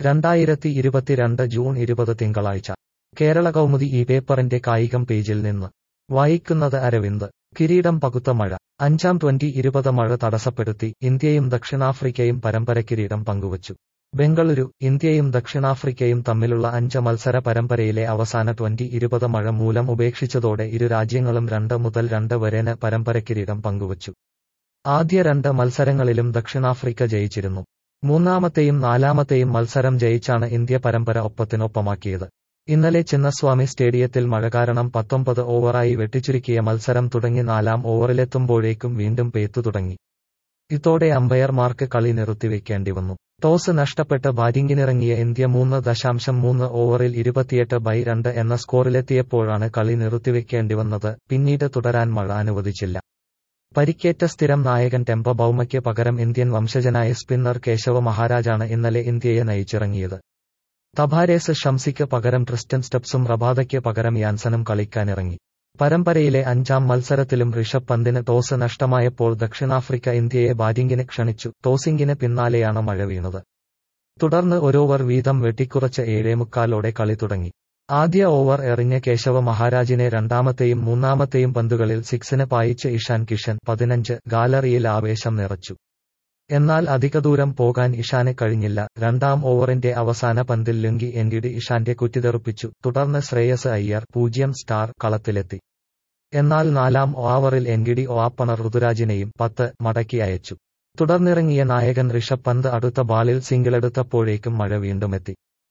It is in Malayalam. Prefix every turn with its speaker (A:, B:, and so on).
A: രണ്ടായിരത്തി ഇരുപത്തിരണ്ട് ജൂൺ ഇരുപത് തിങ്കളാഴ്ച കേരള കൗമുദി ഈ പേപ്പറിന്റെ കായികം പേജിൽ നിന്ന് വായിക്കുന്നത് അരവിന്ദ് കിരീടം പകുത്ത മഴ അഞ്ചാം ട്വന്റി ഇരുപത് മഴ തടസ്സപ്പെടുത്തി ഇന്ത്യയും ദക്ഷിണാഫ്രിക്കയും പരമ്പര കിരീടം പങ്കുവച്ചു ബംഗളൂരു ഇന്ത്യയും ദക്ഷിണാഫ്രിക്കയും തമ്മിലുള്ള അഞ്ച് മത്സര പരമ്പരയിലെ അവസാന ട്വന്റി ഇരുപത് മഴ മൂലം ഉപേക്ഷിച്ചതോടെ ഇരു രാജ്യങ്ങളും രണ്ട് മുതൽ രണ്ട് വരെന് പരമ്പര കിരീടം പങ്കുവച്ചു ആദ്യ രണ്ട് മത്സരങ്ങളിലും ദക്ഷിണാഫ്രിക്ക ജയിച്ചിരുന്നു മൂന്നാമത്തെയും നാലാമത്തെയും മത്സരം ജയിച്ചാണ് ഇന്ത്യ പരമ്പര ഒപ്പത്തിനൊപ്പമാക്കിയത് ഇന്നലെ ചിന്നസ്വാമി സ്റ്റേഡിയത്തിൽ മഴ കാരണം പത്തൊമ്പത് ഓവറായി വെട്ടിച്ചുരുക്കിയ മത്സരം തുടങ്ങി നാലാം ഓവറിലെത്തുമ്പോഴേക്കും വീണ്ടും പെയ്ത്തു തുടങ്ങി ഇതോടെ അമ്പയർമാർക്ക് കളി നിർത്തിവെക്കേണ്ടി വന്നു ടോസ് നഷ്ടപ്പെട്ട് ബാറ്റിംഗിനിറങ്ങിയ ഇന്ത്യ മൂന്ന് ദശാംശം മൂന്ന് ഓവറിൽ ഇരുപത്തിയെട്ട് ബൈ രണ്ട് എന്ന സ്കോറിലെത്തിയപ്പോഴാണ് കളി നിർത്തിവെക്കേണ്ടി വന്നത് പിന്നീട് തുടരാൻ മഴ അനുവദിച്ചില്ല പരിക്കേറ്റ സ്ഥിരം നായകൻ ടെമ്പ ബൌമയ്ക്ക് പകരം ഇന്ത്യൻ വംശജനായ സ്പിന്നർ കേശവ മഹാരാജാണ് ഇന്നലെ ഇന്ത്യയെ നയിച്ചിറങ്ങിയത് തബാരേസ് ഷംസിക്ക് പകരം ട്രിസ്റ്റൻ സ്റ്റെപ്സും റബാദയ്ക്ക് പകരം യാൻസനും കളിക്കാനിറങ്ങി പരമ്പരയിലെ അഞ്ചാം മത്സരത്തിലും ഋഷഭ് പന്തിന് ടോസ് നഷ്ടമായപ്പോൾ ദക്ഷിണാഫ്രിക്ക ഇന്ത്യയെ ബാറ്റിംഗിന് ക്ഷണിച്ചു ടോസിംഗിന് പിന്നാലെയാണ് മഴ വീണത് തുടർന്ന് ഒരോവർ വീതം വെട്ടിക്കുറച്ച് ഏഴേമുക്കാലോടെ കളി തുടങ്ങി ആദ്യ ഓവർ എറിഞ്ഞ കേശവ മഹാരാജിനെ രണ്ടാമത്തെയും മൂന്നാമത്തെയും പന്തുകളിൽ സിക്സിന് പായിച്ച് ഇഷാൻ കിഷൻ പതിനഞ്ച് ഗാലറിയിൽ ആവേശം നിറച്ചു എന്നാൽ അധികദൂരം പോകാൻ ഇഷാന് കഴിഞ്ഞില്ല രണ്ടാം ഓവറിന്റെ അവസാന പന്തിൽ ലുങ്കി എൻഗിഡി ഇഷാന്റെ കുറ്റിതെറുപ്പിച്ചു തുടർന്ന് ശ്രേയസ് അയ്യർ പൂജ്യം സ്റ്റാർ കളത്തിലെത്തി എന്നാൽ നാലാം ഓവറിൽ എൻഗിഡി ഓപ്പണർ ഋതുരാജിനെയും പത്ത് മടക്കി അയച്ചു തുടർന്നിറങ്ങിയ നായകൻ ഋഷഭ് പന്ത് അടുത്ത ബാളിൽ സിംഗിളെടുത്തപ്പോഴേക്കും മഴ വീണ്ടുമെത്തി